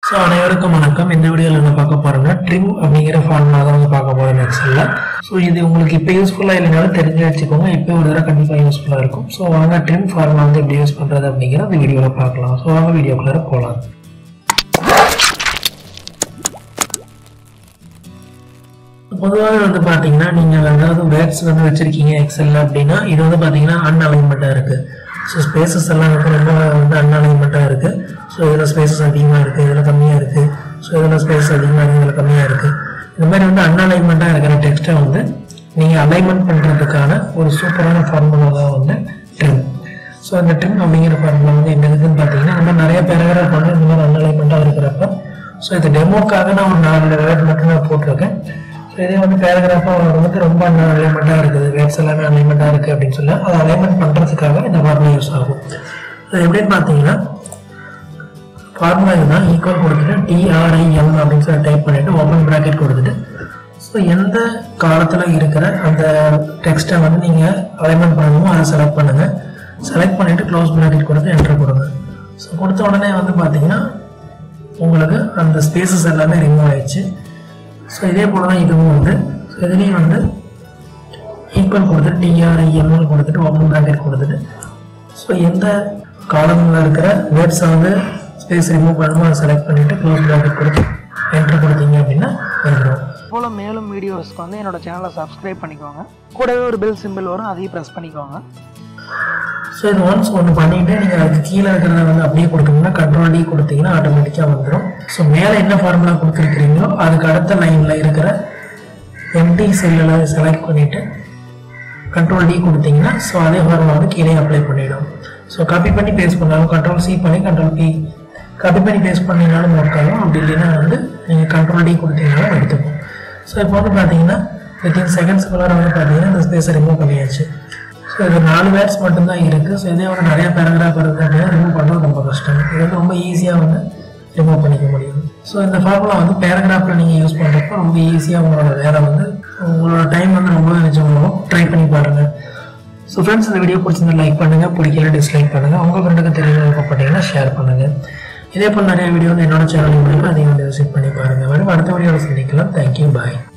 so அனைவருக்கும் வணக்கம் இந்த வீடியோவில் என்ன பார்க்க போறோம்னா ட்ரிம் அப்படிங்கிற ஃபார்முலா தான் வந்து பார்க்க போறோம் எக்ஸல்ல ஸோ இது உங்களுக்கு இப்போ யூஸ்ஃபுல்லாக இல்லைனாலும் தெரிஞ்சு வச்சுக்கோங்க இப்போ ஒரு தடவை கண்டிப்பாக யூஸ்ஃபுல்லாக இருக்கும் ஸோ வாங்க ட்ரிம் ஃபார்முலா வந்து எப்படி யூஸ் பண்ணுறது அப்படிங்கிற அந்த வீடியோவில் பார்க்கலாம் ஸோ வாங்க வீடியோக்குள்ளே போகலாம் பொதுவாக வந்து பார்த்தீங்கன்னா நீங்கள் ஏதாவது வேர்ட்ஸ் வந்து வச்சுருக்கீங்க எக்ஸலில் அப்படின்னா இது வந்து பார்த்தீங்கன்னா அன்அலைன்மெண்ட்டாக இருக்குது ஸோ ஸ்பேசஸ் எல்லாம் வந்து ரொம்ப வந்து அன்அலைன்மெண்ட்டாக இருக்குது ஸோ இதில் ஸ்பேசஸ் அதிகமாக இருக்குது இதில் கம்மியாக இருக்குது ஸோ இதில் ஸ்பேசஸ் அதிகமாக இருக்குது இதில் கம்மியாக இருக்குது இந்த மாதிரி வந்து அன்அலைன்மெண்ட்டாக இருக்கிற டெக்ஸ்ட்டை வந்து நீங்கள் அலைன்மெண்ட் பண்ணுறதுக்கான ஒரு சூப்பரான ஃபார்முலா தான் வந்து ட்ரிம் ஸோ அந்த ட்ரிம் அப்படிங்கிற ஃபார்முலா வந்து என்ன இருக்குன்னு பார்த்தீங்கன்னா இந்த மாதிரி நிறைய பேராகிராஃப் வந்து இந்த மாதிரி அன்அலைன்மெண்ட்டாக இருக்கிறப்ப ஸோ இது டெமோக்காக நான் ஒரு நாலு வேர்ட் மட்டும் நான் போட்டிருக்கேன் ஸோ இதே வந்து பேராகிராஃபாக வந்து ரொம்ப அலைன்மெண்ட்டாக இருக்குது வேர்ட்ஸ் எல்லாமே அலைன்மெண்ட்டாக இருக்குது அப்படின்னு சொல்லி அதை அலைன்மெண்ட் பண்ணுறதுக்காக இந்த ஃபார்முலா யூஸ் ஆகும் அது எப்படின்னு பார்த்தீங்கன்னா ஃபார்முலா இதுதான் ஈக்குவல் கொடுத்துட்டு டிஆர்ஐஎம் அப்படின்னு சொல்லி டைப் பண்ணிட்டு ஓப்பன் ப்ராக்கெட் கொடுத்துட்டு ஸோ எந்த காலத்தில் இருக்கிற அந்த டெக்ஸ்ட்டை வந்து நீங்கள் அலைன்மெண்ட் பண்ணணுமோ அதை செலக்ட் பண்ணுங்கள் செலக்ட் பண்ணிவிட்டு க்ளோஸ் ப்ராக்கெட் கொடுத்து என்டர் கொடுங்க ஸோ கொடுத்த உடனே வந்து பார்த்தீங்கன்னா உங்களுக்கு அந்த ஸ்பேசஸ் எல்லாமே ரிமூவ் ஆயிடுச்சு ஸோ இதே போல் தான் இதுவும் வந்து ஸோ இதுலேயும் வந்து ஈக்குவல் கொடுத்துட்டு டிஆர்ஐஎம்எல் கொடுத்துட்டு ஓப்பன் ப்ராக்கெட் கொடுத்துட்டு ஸோ எந்த காலமில் இருக்கிற வேர்ட்ஸை வந்து ஸ்பேஸ் ரிமூவ் பண்ணணுமோ அதை செலக்ட் பண்ணிவிட்டு க்ளோஸ் ப்ராக்கெட் கொடுத்து என்டர் கொடுத்தீங்க அப்படின்னா வந்துடும் போல் மேலும் வீடியோஸ்க்கு வந்து என்னோட சேனலை சப்ஸ்கிரைப் பண்ணிக்கோங்க கூடவே ஒரு பெல் சிம்பிள் வரும் அதையும் ப்ரெஸ் பண்ணிக்கோங்க ஸோ இது ஒன்ஸ் ஒன்று பண்ணிவிட்டு நீங்கள் அதுக்கு கீழே இருக்கிறத வந்து அப்படியே கொடுத்தீங்கன்னா கண்ட்ரோல் டி கொடுத்தீங்கன்னா ஆட்டோமேட்டிக்காக வந்துடும் ஸோ மேலே என்ன ஃபார்முலா கொடுத்துருக்கிறீங்களோ அதுக்கு அடுத்த லைனில் இருக்கிற எம்டி செல்லில் செலக்ட் பண்ணிவிட்டு கண்ட்ரோல் டி கொடுத்தீங்கன்னா ஸோ அதே ஃபார்முலா வந்து கீழே அப்ளை பண்ணிடும் ஸோ காப்பி பண்ணி பேஸ்ட் பண்ணாலும் கண்ட்ரோல் சி பண்ணி கண்ட்ரோல் பி காப்பி பண்ணி பேஸ்ட் பண்ணினாலும் ஒர்க் ஆகும் அப்படி இல்லைன்னா வந்து நீங்கள் கண்ட்ரோல் டி கொடுத்தீங்கனாலும் எடுத்துக்கும் ஸோ இப்போ வந்து பார்த்தீங்கன்னா வித்தின் செகண்ட்ஸ்க்குள்ளார வந்து பார்த்தீங்கன்னா இந்த ஸ்பேஸை ரிமூவ் பண்ணியாச்சு ஸோ இது நாலு வேர்ட்ஸ் மட்டும்தான் இருக்குது ஸோ இதே ஒரு நிறைய பேராகிராஃப் இருக்குது அப்படின்னா ரிமூவ் பண்ணுறது ரொம்ப கஷ்டம் இது வந்து ரொம்ப ஈஸியாக வந்து ரிமூவ் பண்ணிக்க முடியும் ஸோ இந்த ஃபார்முலா வந்து பேராகிராஃபில் நீங்கள் யூஸ் பண்ணுறப்போ ரொம்ப ஈஸியாக உங்களோட வேலை வந்து உங்களோட டைம் வந்து ரொம்ப நிச்சயமாகும் ட்ரை பண்ணி பாருங்கள் ஸோ ஃப்ரெண்ட்ஸ் இந்த வீடியோ பிடிச்சிருந்தா லைக் பண்ணுங்கள் பிடிக்கல டிஸ்லைக் பண்ணுங்கள் உங்கள் ஃப்ரெண்டுக்கு தெரிய விருப்பப்பட்டீங்கன்னா ஷேர் பண்ணுங்கள் இதே போல் நிறைய வீடியோ வந்து என்னோட சேனல் மூலியமாக அதையும் வந்து விசிட் பண்ணி பாருங்கள் வரும் அடுத்த வீடியோவில் சந்திக்கலாம் தேங்க்யூ பாய்